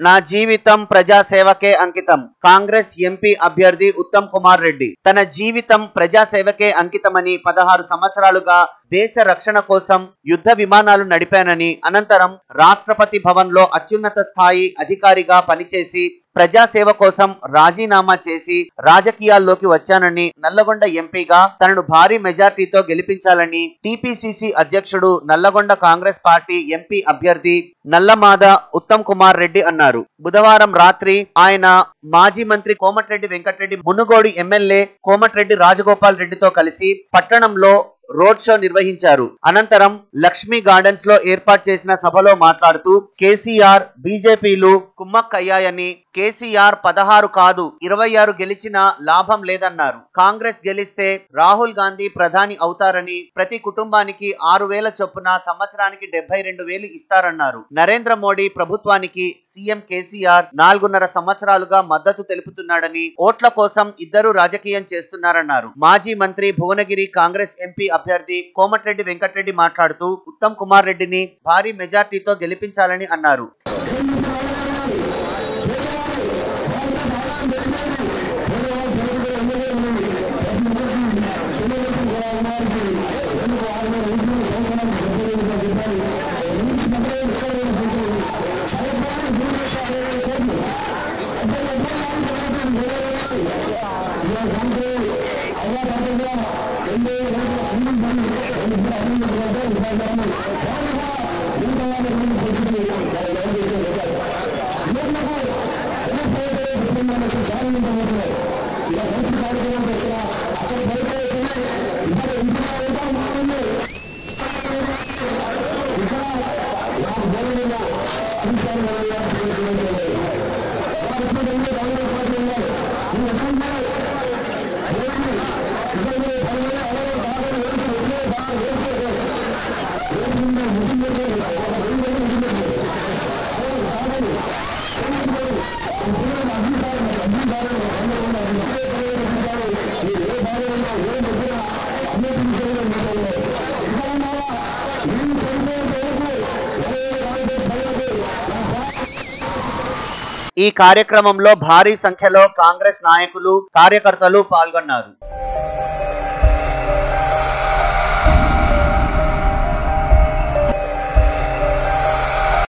నా జీవితం ప్రజాసేవకే అంకితం కాంగ్రెస్ ఎంపీ అభ్యర్థి ఉత్తమ్ కుమార్ రెడ్డి తన జీవితం ప్రజాసేవకే అంకితమని పదహారు సంవత్సరాలుగా దేశ రక్షణ కోసం యుద్ధ విమానాలు నడిపానని అనంతరం రాష్ట్రపతి భవన్ లో అత్యున్నత స్థాయి అధికారిగా పనిచేసి ప్రజాసేవ కోసం రాజీనామా చేసి రాజకీయాల్లోకి వచ్చానని నల్లగొండ ఎంపీగా తనను భారీ మెజార్టీతో గెలిపించాలని టిపిసిసి అధ్యక్షుడు నల్లగొండ కాంగ్రెస్ పార్టీ ఎంపీ అభ్యర్థి నల్లమాద ఉత్తమ్ కుమార్ రెడ్డి అన్నారు బుధవారం రాత్రి ఆయన మాజీ మంత్రి కోమటిరెడ్డి వెంకటరెడ్డి మునుగోడు ఎమ్మెల్యే కోమటిరెడ్డి రాజగోపాల్ రెడ్డితో కలిసి పట్టణంలో రోడ్ షో నిర్వహించారు అనంతరం లక్ష్మీ గార్డెన్స్ లో ఏర్పాటు చేసిన సభలో మాట్లాడుతూ కేసీఆర్ బీజేపీలు కుమ్మక్కయ్యాయని కేసీఆర్ పదహారు కాదు ఇరవై ఆరు గెలిచినా లాభం లేదన్నారు కాంగ్రెస్ గెలిస్తే రాహుల్ గాంధీ ప్రధాని అవుతారని ప్రతి కుటుంబానికి ఆరు వేల చొప్పున సంవత్సరానికి డెబ్బై రెండు వేలు ఇస్తారన్నారు నరేంద్ర మోడీ ప్రభుత్వానికి సీఎం కేసీఆర్ నాలుగున్నర సంవత్సరాలుగా మద్దతు తెలుపుతున్నాడని ఓట్ల కోసం ఇద్దరు రాజకీయం చేస్తున్నారన్నారు మాజీ మంత్రి భువనగిరి కాంగ్రెస్ ఎంపీ అభ్యర్థి కోమటిరెడ్డి వెంకటరెడ్డి మాట్లాడుతూ ఉత్తమ్ కుమార్ రెడ్డిని భారీ మెజార్టీతో గెలిపించాలని అన్నారు ఈ కార్యక్రమంలో భారీ సంఖ్యలో కాంగ్రెస్ నాయకులు కార్యకర్తలు పాల్గొన్నారు